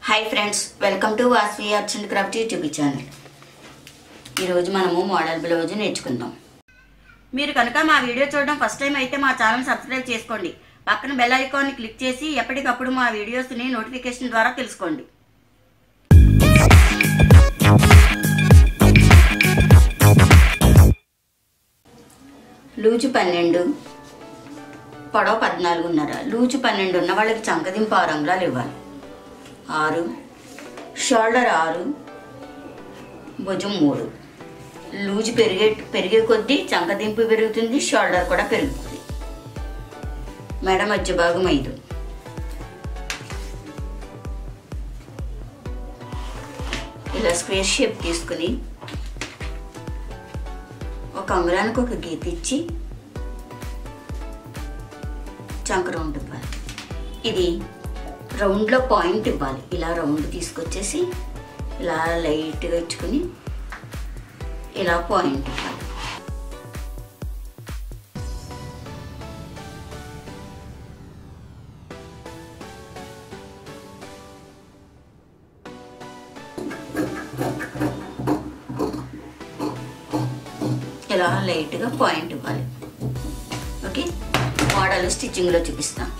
hi friends welcome to Vasvi arts and craft YouTube channel ఈరోజు మనము model blouse నేర్చుకుందాం మీరు కనుక మా వీడియో చూడడం ఫస్ట్ టైం అయితే మా ఛానల్ సబ్స్క్రైబ్ చేసుకోండి పక్కన బెల్ ఐకాన్ని క్లిక్ చేసి ఎప్పటికప్పుడు మా వీడియోస్ని నోటిఫికేషన్ ద్వారా తెలుసుకోండి లూజు పన్నెండు పొడవ పద్నాలుగున్నర లూజు పన్నెండు ఉన్న వాళ్ళకి చంకదింపు ఆరు అంగుళాలు ఇవ్వాలి ఆరు షోల్డర్ ఆరు భుజం మూడు లూజు పెరిగే పెరిగే కొద్దీ చంకదింపు పెరుగుతుంది షోల్డర్ కూడా పెరుగుతుంది మెడ మధ్య భాగం ఐదు ఇలా స్క్వేర్ షేప్ తీసుకుని ఒక అంగుళానికి ఒక గీత ఇచ్చి చంక రౌండ్ ఇవ్వాలి ఇది రౌండ్లో పాయింట్ ఇవ్వాలి ఇలా రౌండ్ తీసుకొచ్చేసి ఇలా లైట్గా ఇచ్చుకుని ఇలా పాయింట్ ఇవ్వాలి ఇలా లైట్గా పాయింట్ ఇవ్వాలి ఓకే మోడల్ స్టిచ్చింగ్లో చూపిస్తాను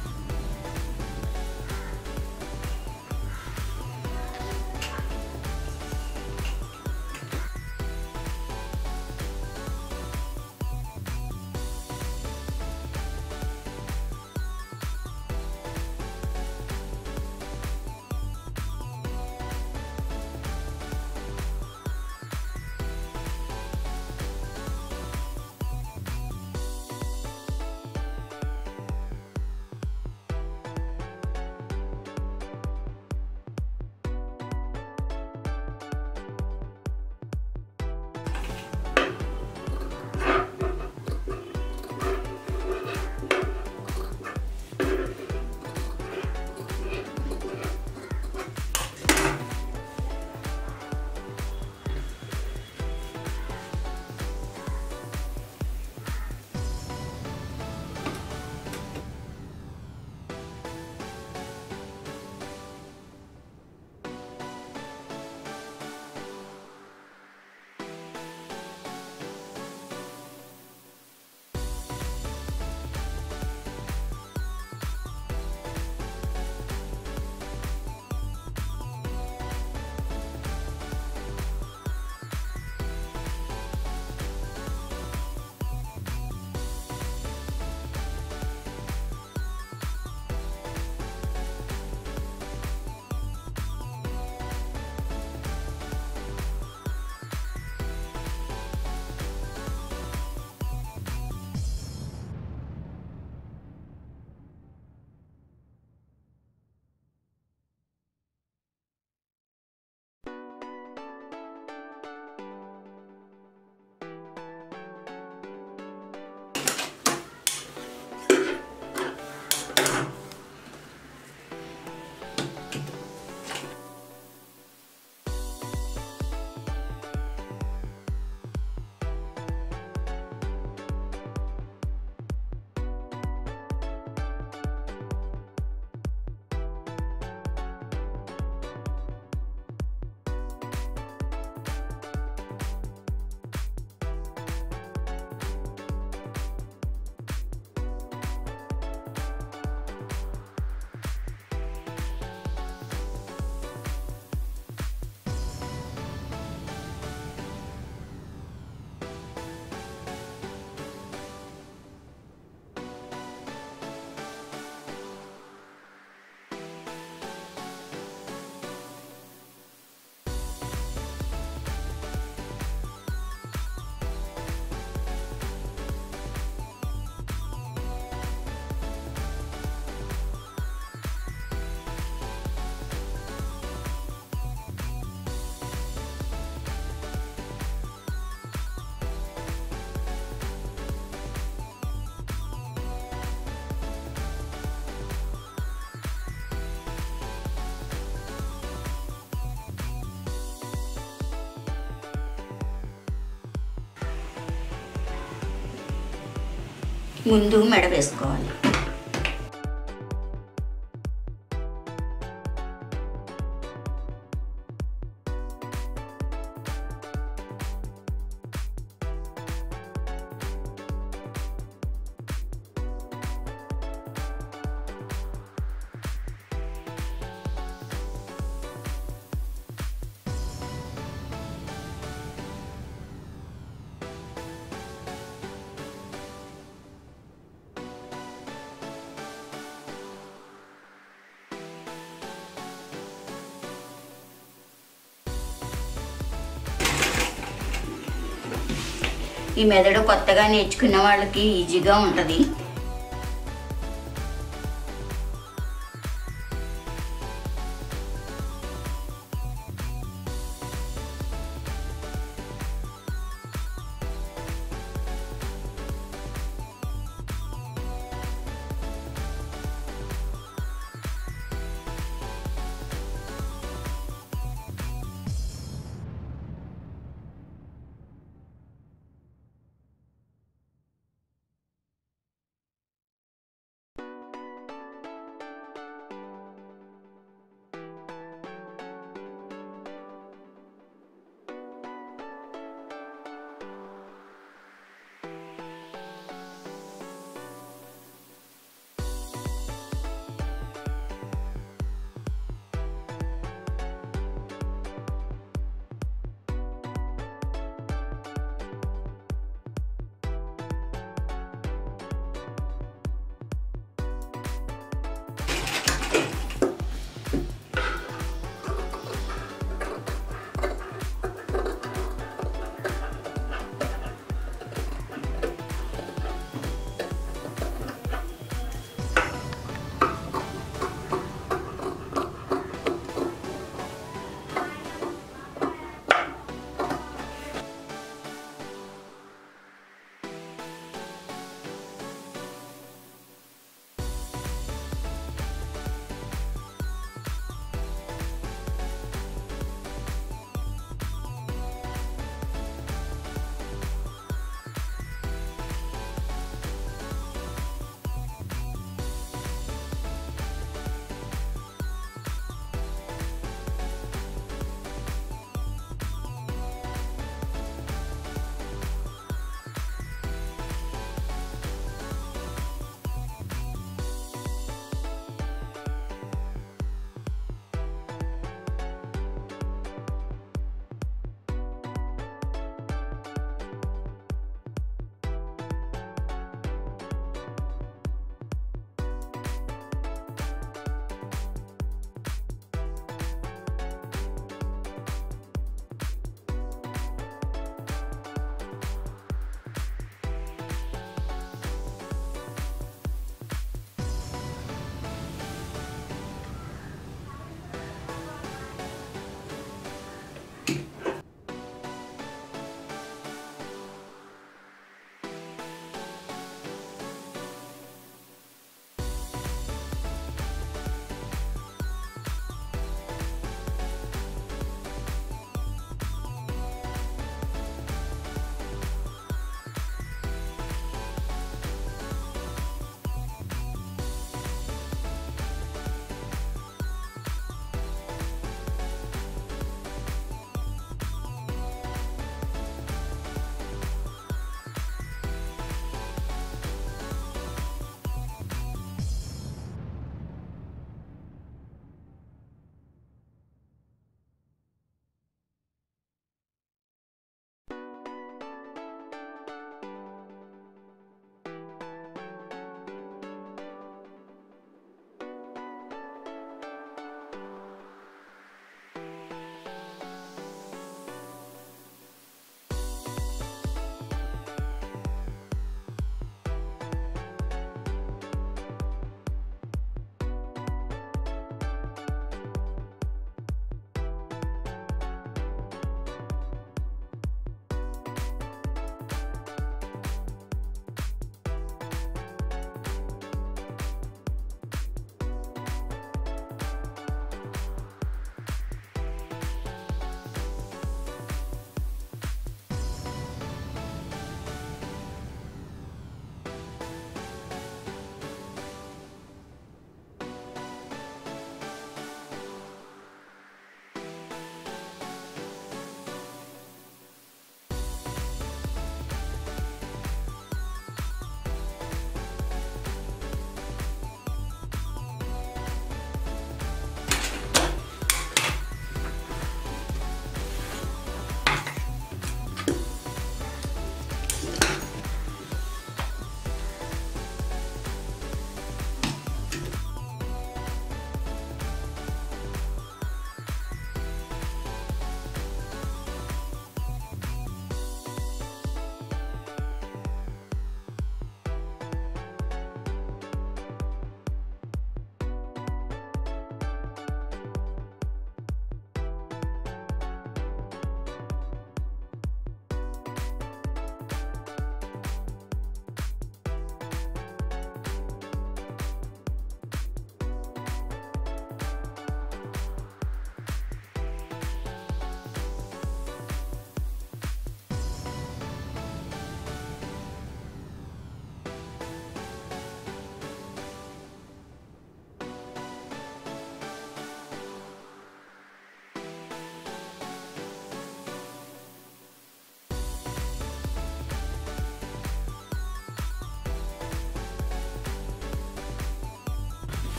ముందు మెడ వేసుకోవాలి ఈ మెదడు కొత్తగా నేర్చుకున్న వాళ్ళకి ఈజీగా ఉంటుంది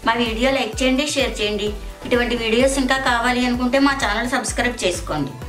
మా వీడియో లైక్ చేయండి షేర్ చేయండి ఇటువంటి వీడియోస్ ఇంకా కావాలి అనుకుంటే మా ఛానల్ సబ్స్క్రైబ్ చేసుకోండి